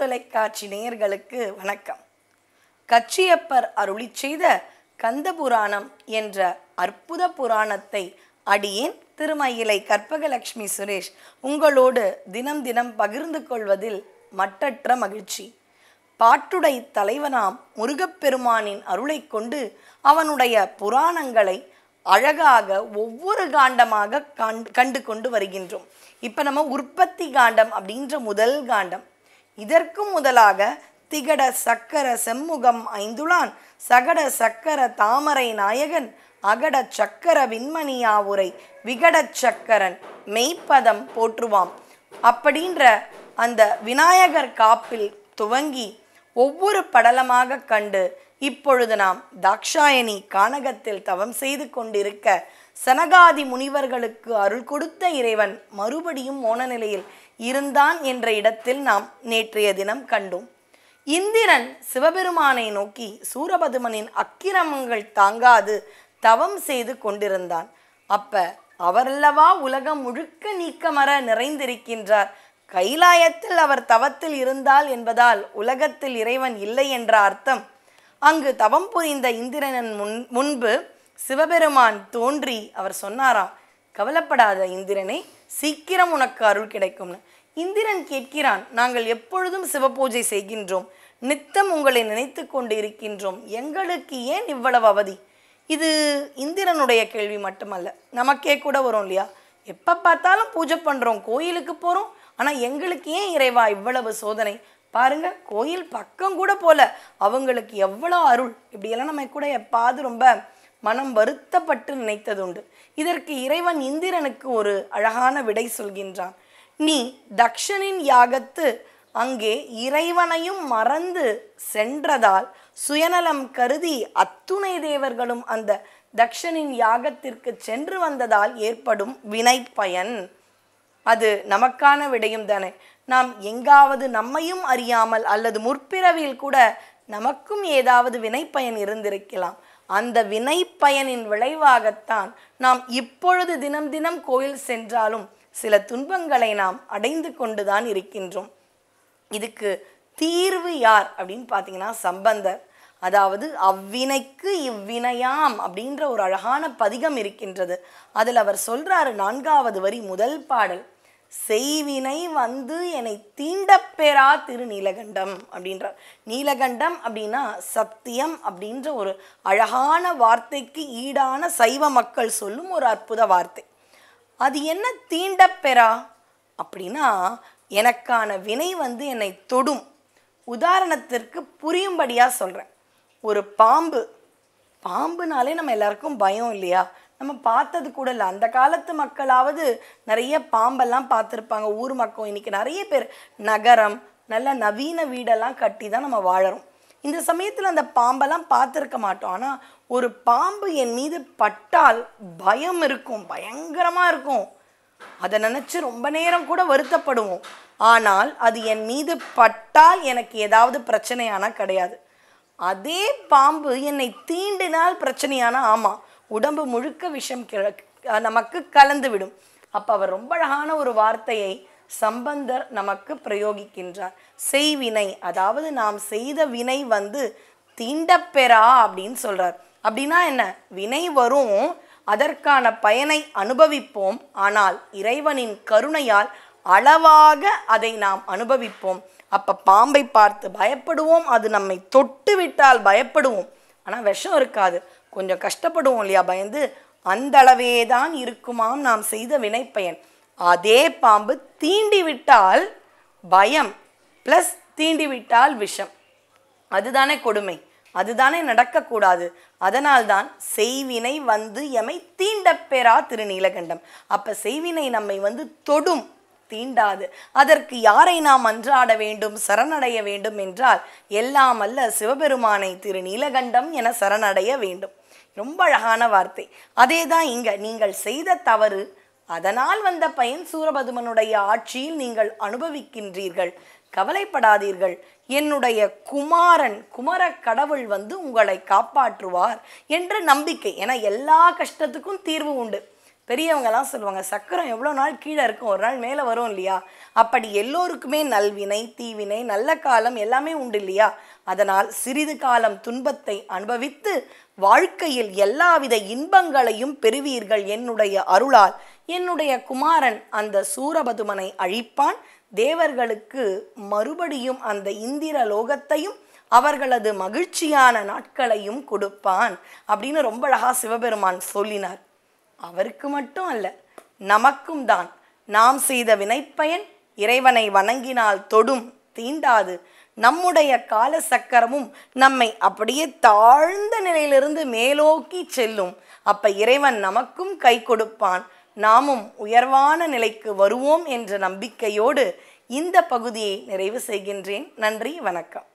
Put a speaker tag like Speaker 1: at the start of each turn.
Speaker 1: தொலைக்காட்சி நேயர்களுக்கு வணக்கம் கச்சியப்பர் அருளி செய்த கந்த புராணம் என்ற அற்புத புராணத்தை அடியேன் திருமயிலை கற்பகலட்சுமி சுரேஷ் உங்களோடு தினம் தினம் பகிர்ந்து கொள்வதில் மட்டற்ற மகிழ்ச்சி பாட்டுடை தலைவனாம் முருகப்பெருமானின் அருளைக் கொண்டு அவனுடைய புராணங்களை அழகாக ஒவ்வொரு காண்டமாக கண்- கண்டு கொண்டு வருகின்றோம் இப்போ நம்ம உற்பத்தி காண்டம் அப்படின்ற முதல் காண்டம் இதற்கும் முதலாக திகட சக்கர செம்முகம் ஐந்துளான் சகட சக்கர தாமரை நாயகன் அகட சக்கர விண்மணியாவுரை விகடச் சக்கரன் மெய்ப்பதம் போற்றுவாம் அப்படின்ற அந்த விநாயகர் காப்பில் துவங்கி ஒவ்வொரு படலமாக கண்டு இப்பொழுது நாம் தாக்ஷாயணி கானகத்தில் தவம் செய்து கொண்டிருக்க சனகாதி முனிவர்களுக்கு அருள் கொடுத்த இறைவன் மறுபடியும் மோன நிலையில் இருந்தான் என்ற இடத்தில் நாம் நேற்றைய தினம் கண்டோம் இந்திரன் சிவபெருமானை நோக்கி சூரபதுமனின் அக்கிரமங்கள் தாங்காது தவம் செய்து கொண்டிருந்தான் அப்ப அவரல்லவா உலகம் முழுக்க நீக்கமர நிறைந்திருக்கின்றார் கைலாயத்தில் அவர் தவத்தில் இருந்தால் என்பதால் உலகத்தில் இறைவன் இல்லை என்ற அர்த்தம் அங்கு தவம் புரிந்த இந்திரனின் முன் முன்பு சிவபெருமான் தோன்றி அவர் சொன்னாராம் கவலைப்படாத இந்திரனே சீக்கிரம் உனக்கு அருள் கிடைக்கும்னு இந்திரன் கேட்கிறான் நாங்கள் எப்பொழுதும் சிவபூஜை செய்கின்றோம் நித்தம் உங்களை நினைத்து கொண்டு இருக்கின்றோம் எங்களுக்கு ஏன் இவ்வளவு அவதி இது இந்திரனுடைய கேள்வி மட்டுமல்ல நமக்கே கூட வரும் இல்லையா எப்போ பார்த்தாலும் பூஜை பண்ணுறோம் கோயிலுக்கு போகிறோம் ஆனால் எங்களுக்கு ஏன் இறைவா இவ்வளவு சோதனை பாருங்க கோயில் பக்கம் கூட போல அவங்களுக்கு எவ்வளோ அருள் இப்படியெல்லாம் நம்ம கூட எப்பாவது ரொம்ப மனம் வருத்தப்பட்டு நினைத்ததுண்டு இதற்கு இறைவன் இந்திரனுக்கு ஒரு அழகான விடை சொல்கின்றான் நீ தக்ஷனின் யாகத்து அங்கே இறைவனையும் மறந்து சென்றதால் சுயநலம் கருதி அத்துணை தேவர்களும் அந்த தக்ஷனின் யாகத்திற்கு சென்று வந்ததால் ஏற்படும் வினை பயன் அது நமக்கான விடையும் தானே நாம் எங்காவது நம்மையும் அறியாமல் அல்லது முற்பிறவியில் கூட நமக்கும் ஏதாவது வினைப்பயன் இருந்திருக்கலாம் அந்த வினைப்பயனின் விளைவாகத்தான் நாம் இப்பொழுது தினம் தினம் கோயில் சென்றாலும் சில துன்பங்களை நாம் அடைந்து கொண்டுதான் இருக்கின்றோம் இதுக்கு தீர்வு யார் அப்படின்னு பார்த்தீங்கன்னா சம்பந்தர் அதாவது அவ்வினைக்கு இவ்வினையாம் அப்படின்ற ஒரு அழகான பதிகம் இருக்கின்றது அதில் அவர் சொல்றாரு நான்காவது வரி முதல் பாடல் செய்வினை வந்து என்னை தீண்டப்பெறா திரு நீலகண்டம் அப்படின்றார் நீலகண்டம் அப்படின்னா சத்தியம் அப்படின்ற ஒரு அழகான வார்த்தைக்கு ஈடான சைவ மக்கள் சொல்லும் ஒரு அற்புத வார்த்தை அது என்ன தீண்டப்பெறா அப்படின்னா எனக்கான வினை வந்து என்னை தொடும் உதாரணத்திற்கு புரியும்படியா சொல்கிறேன் ஒரு பாம்பு பாம்புனாலே நம்ம எல்லாருக்கும் பயம் இல்லையா நம்ம பார்த்தது கூட இல்லை அந்த காலத்து மக்களாவது நிறைய பாம்பெல்லாம் பார்த்துருப்பாங்க ஊர் மக்கள் இன்னைக்கு நிறைய பேர் நகரம் நல்ல நவீன வீடெல்லாம் கட்டி தான் நம்ம வாழறோம் இந்த சமயத்தில் அந்த பாம்பெல்லாம் பார்த்துருக்க மாட்டோம் ஆனால் ஒரு பாம்பு என் மீது பட்டால் பயம் இருக்கும் பயங்கரமாக இருக்கும் அதை நினச்சி ரொம்ப நேரம் கூட வருத்தப்படுவோம் ஆனால் அது என் மீது பட்டால் எனக்கு ஏதாவது பிரச்சனையானா கிடையாது அதே பாம்பு என்னை தீண்டினால் பிரச்சனையானா ஆமாம் உடம்பு முழுக்க விஷம் கிழ- நமக்கு கலந்து விடும் அப்போ அவர் ரொம்ப அழகான ஒரு வார்த்தையை சம்பந்தர் நமக்கு பிரயோகிக்கின்றார் செய்வினை அதாவது நாம் செய்த வினை வந்து தீண்டப்பெறா அப்படின்னு சொல்றார் அப்படின்னா என்ன வினை வரும் அதற்கான பயனை அனுபவிப்போம் ஆனால் இறைவனின் கருணையால் அளவாக அதை நாம் அனுபவிப்போம் அப்ப பாம்பை பார்த்து பயப்படுவோம் அது நம்மை தொட்டு விட்டால் பயப்படுவோம் ஆனா விஷம் இருக்காது கொஞ்சம் கஷ்டப்படுவோம் இல்லையா பயந்து அந்த அளவே தான் இருக்குமாம் நாம் செய்த வினைப்பயன் அதே பாம்பு தீண்டி விட்டால் பயம் ப்ளஸ் தீண்டி விட்டால் விஷம் அதுதானே கொடுமை அதுதானே நடக்கக்கூடாது அதனால்தான் செய்வினை வந்து எமை தீண்டப்பெறா திருநீலகண்டம் அப்ப செய்வினை நம்மை வந்து தொடும் தீண்டாது அதற்கு யாரை நாம் அன்றாட வேண்டும் சரணடைய வேண்டும் என்றால் எல்லாம் அல்ல சிவபெருமானை திரு நீலகண்டம் என சரணடைய வேண்டும் ரொம்ப அழகான வார்த்தை அதே தான் இங்க நீங்கள் செய்த தவறு அதனால் வந்த பயன் சூரபதுமனுடைய ஆட்சியில் நீங்கள் அனுபவிக்கின்றீர்கள் கவலைப்படாதீர்கள் என்னுடைய குமாரன் குமர கடவுள் வந்து உங்களை காப்பாற்றுவார் என்ற நம்பிக்கை ஏன்னா எல்லா கஷ்டத்துக்கும் தீர்வு உண்டு பெரியவங்கலாம் சொல்லுவாங்க சக்கரம் எவ்வளோ நாள் கீழே இருக்கும் ஒரு நாள் மேலே வரும் இல்லையா அப்படி எல்லோருக்குமே நல்வினை தீவினை நல்ல காலம் எல்லாமே உண்டு இல்லையா அதனால் சிறிது காலம் துன்பத்தை அனுபவித்து வாழ்க்கையில் எல்லாவித இன்பங்களையும் பெறுவீர்கள் என்னுடைய அருளால் என்னுடைய குமாரன் அந்த சூரபதுமனை அழிப்பான் தேவர்களுக்கு மறுபடியும் அந்த இந்திர லோகத்தையும் அவர்களது மகிழ்ச்சியான நாட்களையும் கொடுப்பான் அப்படின்னு ரொம்ப அழகா சிவபெருமான் சொல்லினார் அவருக்கு மட்டும் அல்ல நமக்கும் தான் நாம் செய்த வினைப்பயன் இறைவனை வணங்கினால் தொடும் தீண்டாது நம்முடைய கால சக்கரமும் நம்மை அப்படியே தாழ்ந்த நிலையிலிருந்து மேலோக்கி செல்லும் அப்ப இறைவன் நமக்கும் கை கொடுப்பான் நாமும் உயர்வான நிலைக்கு வருவோம் என்ற நம்பிக்கையோடு இந்த பகுதியை நிறைவு செய்கின்றேன் நன்றி வணக்கம்